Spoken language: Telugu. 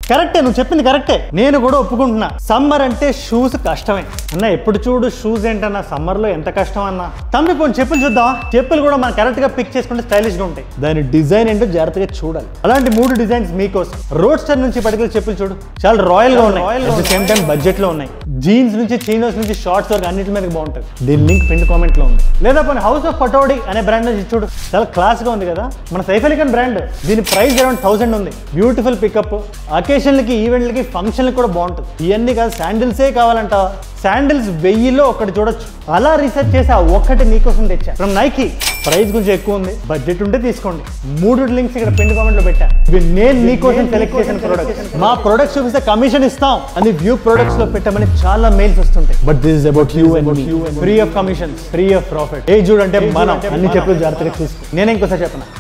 కరెక్టే నువ్వు చెప్పింది కరెక్టే నేను కూడా ఒప్పుకుంటున్నా సమ్మర్ అంటే షూస్ కష్టమే అన్న ఎప్పుడు చూడు షూస్ ఏంటన్నా సమ్మర్ లో ఎంత కష్టం అన్న తమ్మి పోనీ చెప్పులు చూద్దాం చెప్పులు కూడా మనం కరెక్ట్ గా పిక్ చేసుకుంటే స్టైలిష్ గా ఉంటాయి దాని డిజైన్ ఏంటో జాగ్రత్తగా చూడాలి అలాంటి మూడు డిజైన్స్ మీకోసం రోడ్ స్టార్ నుంచి పట్టుకెళ్ళి చెప్పులు చూడు చాలా రాయల్ గా ఉన్నాయి at the same time budget లో ఉన్నాయి జీన్స్ నుంచి చీనోస్ నుంచి షార్ట్స్ వరకు అన్నిటి మీద బాగుంటుంది దీని లింక్ పిన్ కామెంట్ లో ఉంది లేదా పోనీ హౌస్ ఆఫ్ పటోడి అనే బ్రాండ్ నుంచి చూడు చాలా క్లాస్ గా ఉంది కదా మన సైఫ్ అలీఖాన్ బ్రాండ్ దీని ప్రైస్ అరౌండ్ థౌసండ్ ఉంది బ్యూటిఫుల్ పికప్ అకేషన్లకి ఈవెంట్లకి ఫంక్షన్లకి కూడా బాగుంటుంది ఇవన్నీ కాదు శాండిల్సే కావాలంట శాండిల్స్ వెయ్యిలో ఒకటి చూడొచ్చు అలా రీసెర్చ్ చేసి ఆ ఒక్కటి నీకోసం తెచ్చా ఫ్రమ్ నైకి ప్రైస్ కొంచెం ఎక్కువ ఉంది బడ్జెట్ ఉంటే తీసుకోండి మూడు లింక్స్ ఇక్కడ పిన్ కామెంట్ లో పెట్టా ఇవి నేను మీకోసం సెలెక్ట్ చేసిన ప్రొడక్ట్ మా ప్రొడక్ట్స్ చూపిస్తే కమిషన్ ఇస్తాం అని వ్యూ ప్రొడక్ట్స్ లో పెట్టమని చాలా మెయిల్స్ వస్తుంటాయి but this is about you and free of commission free of profit ఏ చూడంటే మనం అన్ని చెప్పులు జాగ్రత్తగా తీసుకో నేను ఇంకోసారి చెప్పను